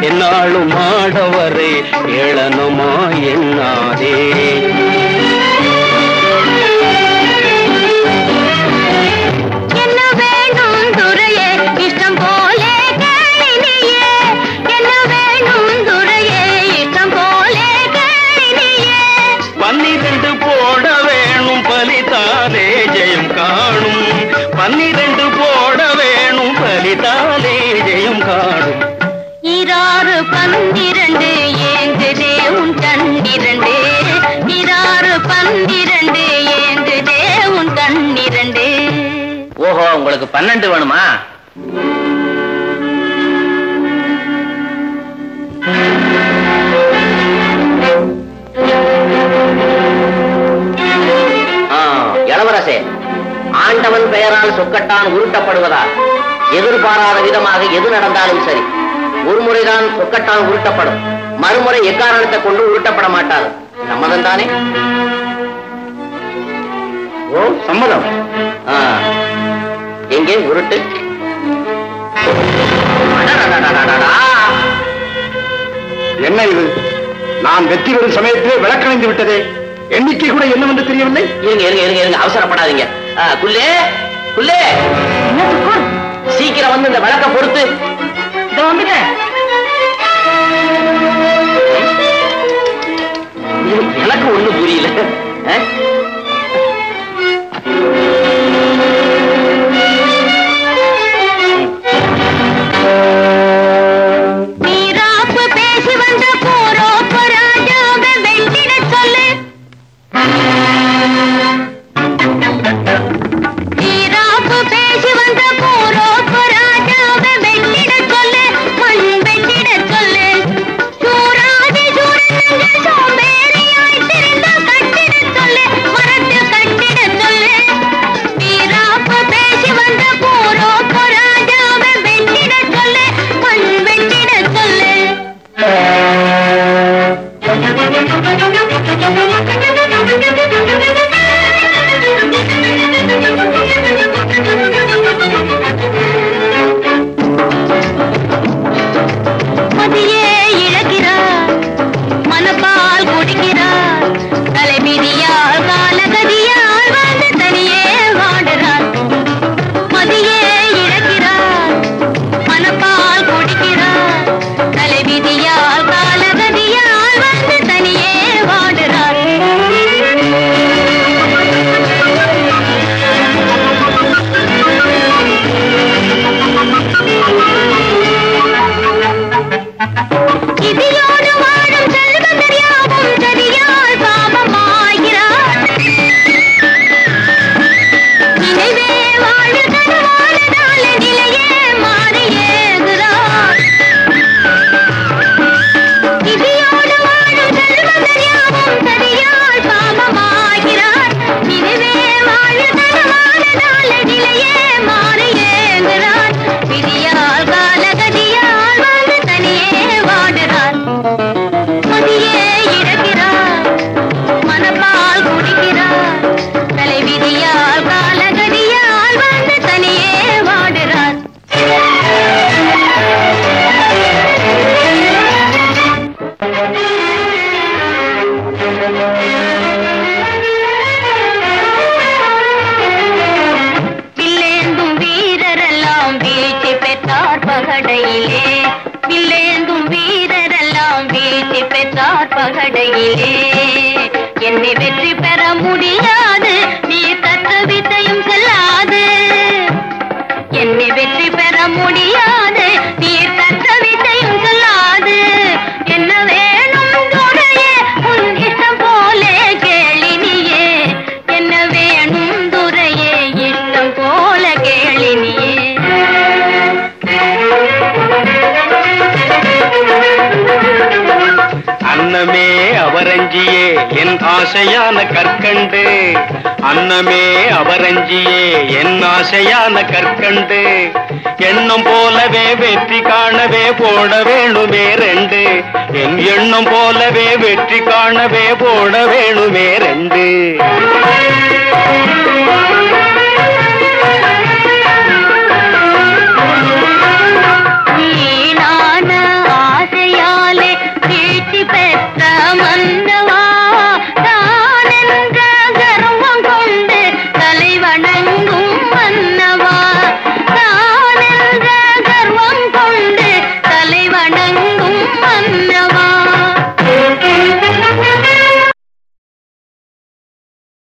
என்னாலும் ஆடவரை ஏளனமா எண்ணாதே என்ன வேணும் துரையே இஷ்டம் போலே கேளினியே என்ன வேணும் துரையே இஷ்டம் போலே கேளினியே பன்னிரண்டு போட வேணும் பலிதாலே ஜெயம் காணும் பன்னிரண்டு போட வேணும் பலிதாலே ஜெயம் காணும் இராறு பன்னிரண்டு ஏங்குதே உன் கண்ணிரண்டு இராறு பன்னிரண்டு ஏங்குதே உன் கண்ணிரண்டு ஓஹோ உங்களுக்கு பன்னெண்டு வேணுமா ஆ, இளவரசே ஆண்டவன் பெயரால் சொக்கட்டான் உருட்டப்படுவதால் எதிர்பாராத விதமாக எது நடந்தாலும் சரி ஒரு முறைதான் சொக்கட்டான் உருட்டப்படும் மறுமுறை எக்காரணத்தை கொண்டு உருட்டப்பட மாட்டாது சம்மதம் தானே ஓ சம்மதம் ஆ, எங்கே உருட்டு அடடடடடடடா. என்ன இது நான் வெற்றி பெறும் சமயத்திலே விளக்கணைந்து விட்டதே எண்ணிக்கை கூட என்னவென்று தெரியவில்லை இருங்க இருங்க இருங்க இருங்க அவசரப்படாதீங்க ஆ, குள்ளே குள்ளே சீக்கிரம் வந்து இந்த விளக்க பொறுத்து எனக்கு ஒண்ணு புரியல ஆ? நீராப்பு பேசி வந்த போரோப்பு ராஜாவை வெட்டிடச் சொல்லு நீராப்பு பேசி வந்த போரோப்பு ராஜாவை வெட்டிடச் சொல்லு மண் வெட்டிடச் சொல்லு சூராதி சூரனங்க சோம்பேறியாய் திரிந்த கட்டிடச் சொல்லு மரத்தில் கட்டிடச் சொல்லு நீராப்பு பேசி வந்த போரோப்பு ராஜாவை வெட்டிடச் சொல்லு மண் வெட்டிடச் சொல்லு மதியே இழக்கிறார் மனப்பால் குடிக்கிறார் தலைவிதியால் காலகதியால் வந்து தனியே வாடுறார் மதியே இழக்கிறார் மனப்பால் குடிக்கிறார் தலைவிதியால் காலகதியால் வந்து தனியே வாடுறார் இதியோடு வாழும் செல்வந்தர் யாவும் சரியால் பாவமாகிறார் நினைவே வாழ்வு தருவானதால நிலையே மாறியேகிறார் இதியோடு வாழும் செல்வந்தர் யாவும் சரியால் பாவமாகிறார் நினைவே வாழ்வு தருவானதால நிலையே மாறியேகிறார் விதியால் காலகதியால் வந்து தனியே வாடுறார் மதியே இழக்கிறார் மனப்பால் குடிக்கிறார் தலைவிதியால் காலகதியால் வந்து தனியே வாடுறார் வில்லேந்தும் வீரரெல்லாம் வீழ்ச்சி பெற்றார் பகடையிலே வில்லேந்தும் வீரரெல்லாம் வீழ்ச்சி பெற்றார் பகடையிலே என்னை வெற்றி பெற முடியாது நீ கற்ற வித்தையும் செல்லாது என்னை வெற்றி பெற முடியாது நீ கற்ற வித்தையும் செல்லாது என்ன வேணும் துணையே உன் இஷ்டம் போலே கேளினியே என்ன வேணும் துறையே இஷ்டம் போல கேளினியே அன்னமே அவரஞ்சியே என் ஆசையான கற்கண்டு அன்னமே அவரஞ்சியே என் ஆசையான கற்கண்டு எண்ணம் போலவே வெற்றி காணவே போட வேணுமே ரெண்டு என் எண்ணம் போலவே வெற்றி காணவே போட வேணுமே ரெண்டு